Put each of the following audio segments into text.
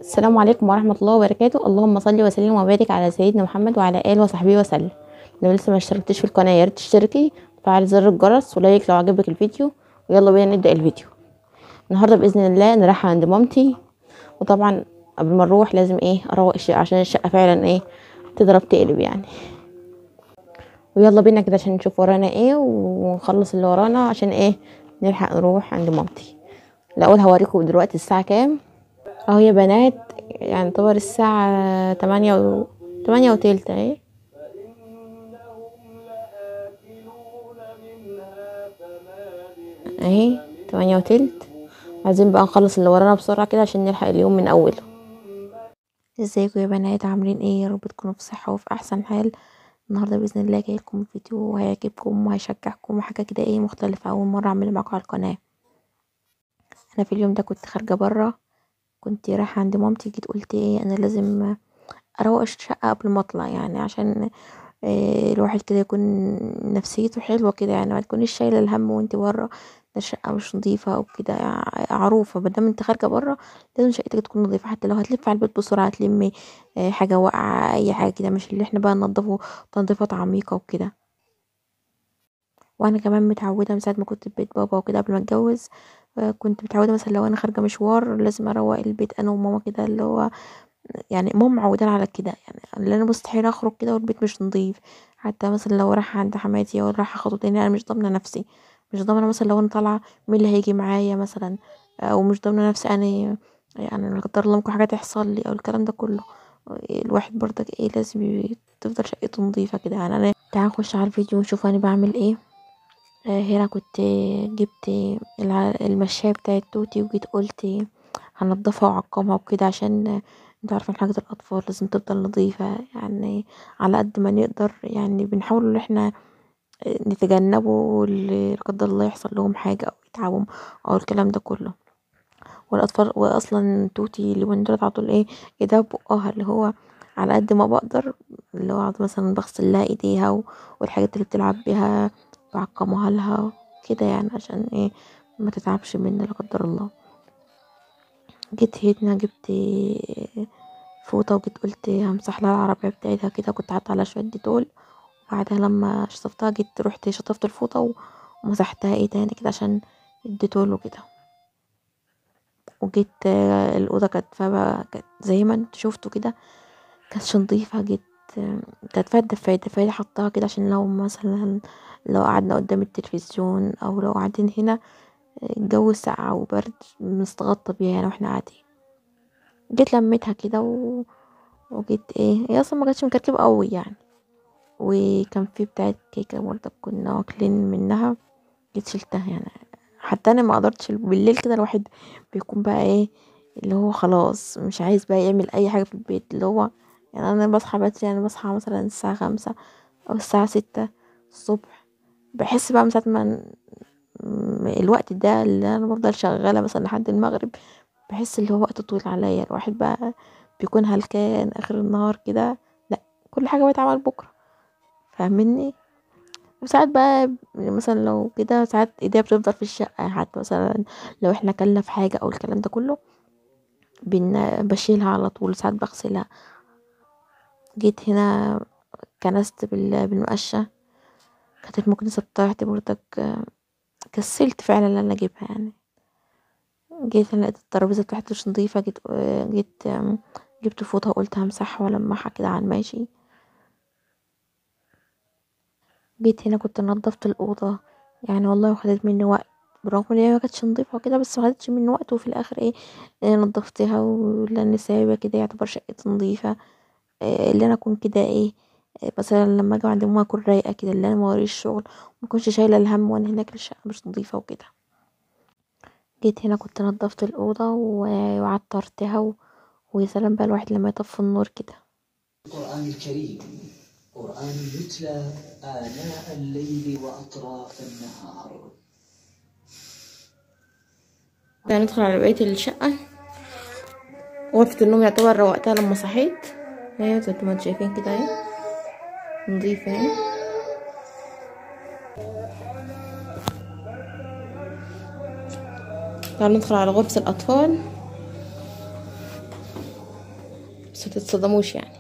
السلام عليكم ورحمة الله وبركاته اللهم صل وسلم وبارك على سيدنا محمد وعلى آله وصحبه وسلم لو لسه ما اشتركتش في القناة يا ريت تشتركي وفعلي زر الجرس ولايك لو عجبك الفيديو ويلا بينا نبدأ الفيديو النهاردة بإذن الله نروح عند مامتي وطبعا قبل ما نروح لازم ايه اروق الشقة عشان الشقة فعلا ايه تضرب تقلب يعني ويلا بينا كده عشان نشوف ورانا ايه ونخلص اللي ورانا عشان ايه نلحق نروح عند مامتي الاول هوريكم دلوقتي الساعة كام اهو يا بنات يعني طبعا الساعة تمانية و... تمانية وتلت اهي اهي تمانية وتلت عايزين بقى نخلص اللي ورانا بسرعة كده عشان نلحق اليوم من اوله ازيكم يا بنات عاملين ايه يا رب تكونوا في صحة وفي احسن حال النهارده باذن الله جاي لكم فيديو وهيعجبكم وهيشجعكم وحاجه كده ايه مختلفه اول مره اعملها معاكم على القناه انا في اليوم ده كنت خارجه بره كنت رايحه عند مامتي جيت قلت ايه انا لازم اروق الشقه قبل ما اطلع يعني عشان إيه الواحد كده يكون نفسيته حلوه كده يعني ما تكونيش شايله الهم وانت بره ده الشقه مش نظيفه او كده عروفه مادام انت خارجه بره لازم شقتك تكون نظيفه حتى لو هتلف على البيت بسرعه تلمي إيه حاجه واقعه اي حاجه كده مش اللي احنا بقى ننضفه تنظيفات عميقه وكده وانا كمان متعوده من ساعه ما كنت في بيت بابا وكده قبل ما اتجوز كنت متعوده مثلا لو انا خارجه مشوار لازم اروق البيت انا وماما كده اللي هو يعني ماما معودين على كده يعني اللي انا مستحيل اخرج كده والبيت مش نظيف حتى مثلا لو رايحه عند حماتي او رايحه خطوتين انا مش ضامنه نفسي مش ضامنه مثلا لو انا طالعه مين اللي هيجي معايا مثلا او مش ضامنه نفسي انا يعني لا قدر الله ممكن حاجه تحصل لي او الكلام ده كله الواحد برضك ايه لازم تفضل شقته نظيفه كده يعني انا تعال نخش على الفيديو ونشوف انا بعمل ايه هنا كنت جبت المشاية بتاعت توتي وجيت قلت هنضفها وعقمها وكده عشان انت عارفين حاجة الأطفال لازم تفضل نظيفة يعني على قد ما نقدر يعني بنحاول ان احنا نتجنبوا اللي لا قدر الله يحصل لهم حاجة أو يتعبوا أو الكلام ده كله والأطفال وأصلا توتي اليومين دول على طول ايه ايديها بقها اللي هو على قد ما بقدر اللي هو مثلا بغسل لها ايديها والحاجات اللي بتلعب بيها بعقمها لها كده يعني عشان ايه ما تتعبش مني لا قدر الله جيت هنا جبت فوطة وجيت قلت همسح لها العربية بتاعتها كده كنت حاطة عليها شوية ديتول وبعدها لما شطفتها جيت رحت شطفت الفوطة ومسحتها ايه تاني كده عشان الديتول وكده وجيت الأوضة كانت فيها كانت زي ما انتوا شفتوا كده كانتش نضيفة جيت كانت فيها الدفاية الدفاية حطها كده عشان لو مثلا لو قعدنا قدام التلفزيون او لو قاعدين هنا الجو ساقع وبرد نستغطى بيها يعني واحنا قاعدين جيت لميتها كده و... وجيت ايه هي اصلا ما كانتش مكركبه قوي يعني وكان في بتاعه كيكه برضه كنا واكلين منها جيت شلتها يعني حتى انا ما قدرتش بالليل كده الواحد بيكون بقى ايه اللي هو خلاص مش عايز بقى يعمل اي حاجه في البيت اللي هو يعني انا بصحى بدري يعني بصحى مثلا الساعه خمسة او الساعه ستة الصبح بحس بقى من ساعه ما الوقت ده اللي انا بفضل شغاله مثلا لحد المغرب بحس اللي هو وقت طويل عليا الواحد بقى بيكون هلكان اخر النهار كده لا كل حاجه بتعمل بكره فاهمني وساعات بقى مثلا لو كده ساعات ايديا بتفضل في الشقه حتى مثلا لو احنا كلنا في حاجه او الكلام ده كله بن بشيلها على طول ساعات بغسلها جيت هنا كنست بالمقشه كانت المكنسة بتاعتي برضك كسلت فعلا ان انا اجيبها يعني جيت لقيت الترابيزه بتاعتي مش نظيفه جيت جيت جبت فوطه وقلت همسحها والمعها كده على الماشي جيت هنا كنت نضفت الاوضه يعني والله وخدت مني وقت برغم ان هي ما كانتش نظيفه وكده بس ما خدتش مني وقت وفي الاخر ايه نضفتها ولاني سايبه كده يعتبر شقتي نظيفه اللي انا اكون كده ايه مثلا لما اجي عند ماما اكون رايقه كده اللي انا موريش الشغل مكنش شايله الهم وانا هناك الشقه مش نظيفه وكده جيت هنا كنت نضفت الاوضه وعطرتها و... ويا سلام بقى الواحد لما يطفي النور كده القرآن الكريم قرآن يتلى آناء الليل وأطراف النهار بقى ندخل على بقيه الشقه غرفه النوم يعتبر روقتها لما صحيت اهي زي ما انتوا شايفين كده اهي نضيفة اهي تعالوا ندخل على غرفة الأطفال بس متتصدموش يعني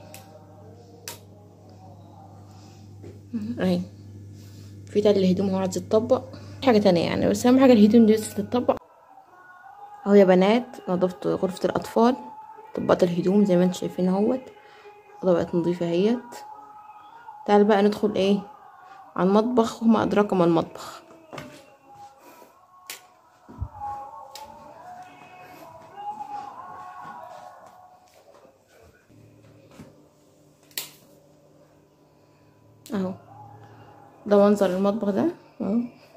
اهي في تل الهدوم هو عايز تطبق حاجة تانية يعني بس اهم حاجة الهدوم دي بس تتطبق اهو يا بنات نضفت غرفة الاطفال طبقت الهدوم زي ما انتم شايفين اهوت بقت نظيفة اهيت تعال بقى ندخل ايه على المطبخ وما ادراك ما المطبخ اهو ده منظر المطبخ ده اهو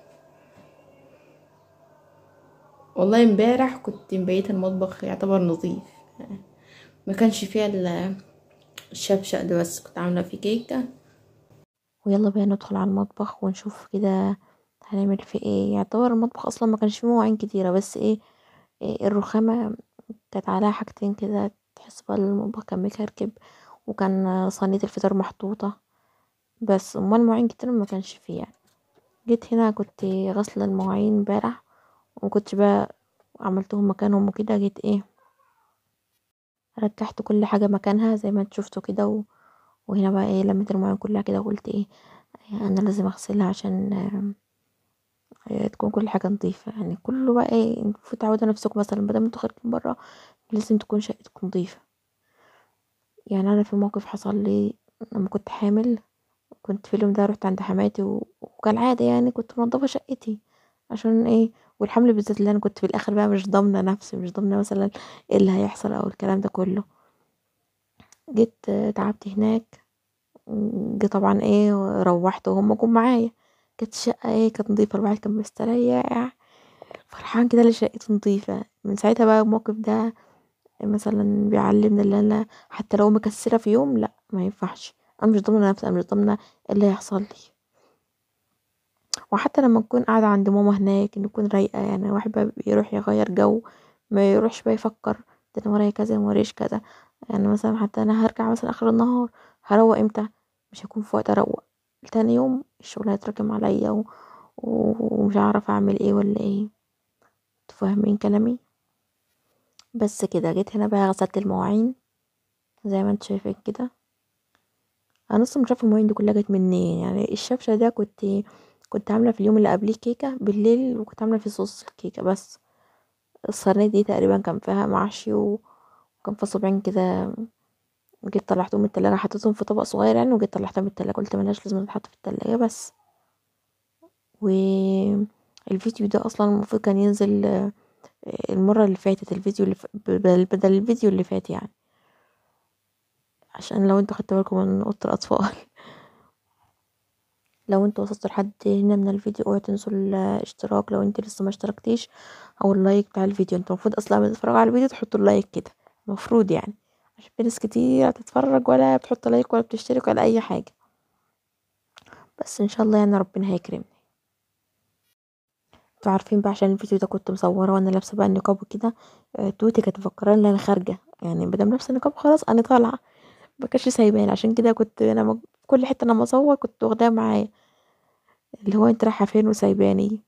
والله امبارح كنت مبيته المطبخ يعتبر نظيف ما كانش فيها الشبشق ده بس كنت عامله فيه كيكه ويلا بقى ندخل على المطبخ ونشوف كده هنعمل فيه ايه يعتبر المطبخ اصلا ما كانش فيه مواعين كتيره بس ايه, إيه الرخامه كانت عليها حاجتين كده تحس بقى المطبخ كان مكركب وكان صينيه الفطار محطوطه بس امال مواعين كتير ما كانش فيه يعني جيت هنا كنت غسله المواعين امبارح ومكنتش بقى عملتهم مكانهم وكده جيت ايه رجعت كل حاجة مكانها زي ما انت شفتوا كده و... وهنا بقى ايه لميت المواعين كلها كده وقلت ايه انا لازم اغسلها عشان آه تكون كل حاجة نظيفة يعني كله بقى ايه المفروض تعودوا نفسكم مثلا مادام انتوا خارجين برا لازم تكون شقتكم نظيفة يعني انا في موقف حصل لي لما كنت حامل كنت في اليوم ده رحت عند حماتي و... وكالعادة يعني كنت منضفة شقتي عشان ايه والحمل بالذات اللي انا كنت في الاخر بقى مش ضامنه نفسي مش ضامنه مثلا ايه اللي هيحصل او الكلام ده كله جيت تعبت هناك جه طبعا ايه روحت وهم جم معايا كانت الشقه ايه كانت نظيفه الواحد كان مستريح فرحان كده لشقته نظيفه من ساعتها بقى الموقف ده مثلا بيعلمنا اللي انا حتى لو مكسره في يوم لا ما ينفعش انا مش ضامنه نفسي انا مش ضامنه ايه اللي هيحصل لي وحتى لما نكون قاعدة عند ماما هناك نكون رايقة يعني الواحد بقى بيروح يغير جو ما يروحش بقى يفكر ده انا ورايا كذا ومورايش كذا يعني مثلا حتى انا هرجع مثلا اخر النهار هروق امتى مش هكون في وقت اروق تاني يوم الشغل هيتراكم عليا و... ومش هعرف اعمل ايه ولا ايه فاهمين كلامي بس كده جيت هنا بقى غسلت المواعين زي ما انت شايفين كده انا اصلا مش عارفه المواعين دي كلها جت منين يعني الشبشه ده كنت كنت عامله في اليوم اللي قبليه كيكه بالليل وكنت عامله فيه صوص الكيكه بس الصينيه دي تقريبا كان فيها محشي وكان فيها صبعين كده جيت طلعتهم من التلاجة حطيتهم في طبق صغير يعني وجيت طلعتهم من التلاجة قلت ملهاش لازمة تتحط في التلاجة بس والفيديو ده اصلا المفروض كان ينزل المرة اللي فاتت الفيديو اللي ف... بدل الفيديو اللي فات يعني عشان لو انتوا خدتوا بالكم من اوضه الاطفال لو انتوا وصلتوا لحد هنا من الفيديو اوعوا تنسوا الاشتراك لو انت لسه ما اشتركتيش او اللايك بتاع الفيديو انتوا المفروض اصلا لما تتفرجوا على الفيديو تحطوا اللايك كده المفروض يعني عشان في ناس كتير هتتفرج ولا بتحط لايك ولا بتشترك ولا اي حاجه بس ان شاء الله يعني ربنا هيكرمني انتوا عارفين بقى عشان الفيديو ده كنت مصوره وانا لابسه بقى النقاب وكده توتي كانت مفكراني ان انا خارجه يعني مادام لابسه النقاب خلاص انا طالعه ما كانتش سايباني عشان كده كنت انا م... كل حته انا مصور كنت واخداها معايا اللي هو انت رايحه فين وسايباني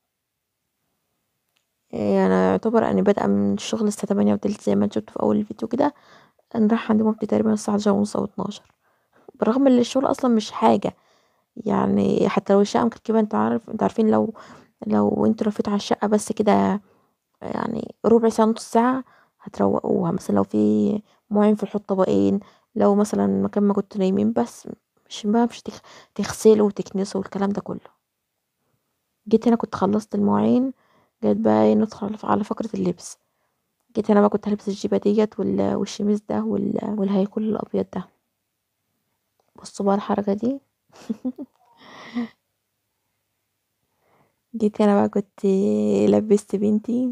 إيه انا يعتبر اني بادئه من الشغل الساعه تمانية وتلت زي ما انت شفتوا في اول الفيديو كده انا رايحه عند مامتي تقريبا الساعه عشرة ونص او اتناشر بالرغم ان الشغل اصلا مش حاجه يعني حتى لو الشقه مكركبه انت عارف انت عارفين لو لو انتوا لفيتوا على الشقه بس كده يعني ربع ساعه نص ساعه هتروقوها مثلا لو في مواعين في الحوض طبقين لو مثلا مكان ما كنتوا نايمين بس مش بقى مش تغسلوا وتكنسوا والكلام ده كله جيت هنا كنت خلصت المواعين جيت بقى ندخل على فقرة اللبس جيت هنا بقى كنت هلبس الجيبة ديت والشميز ده والهيكل الأبيض ده بصوا بقى الحركة دي جيت هنا بقى كنت لبست بنتي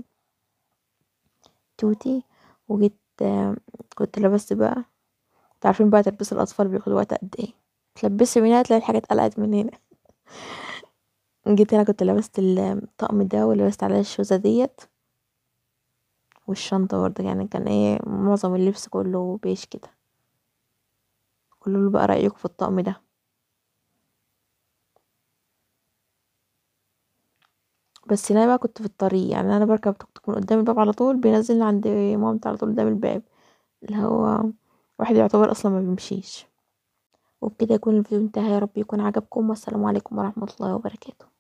توتي وجيت كنت لبست بقى عارفين بقى تلبيس الاطفال بياخد وقت قد ايه تلبسي من هنا تلاقي الحاجات قلقت من هنا جيت هنا كنت لبست الطقم ده ولبست عليه الشوزة ديت والشنطة برضه يعني كان ايه معظم اللبس كله بيش كده قولوا بقى رأيكم في الطقم ده بس انا بقى كنت في الطريق يعني انا بركب توك توك من قدام الباب على طول بينزلني عند مامتي على طول قدام الباب اللي هو واحد يعتبر اصلا ما بيمشيش وبكده يكون الفيديو انتهى يا رب يكون عجبكم والسلام عليكم ورحمة الله وبركاته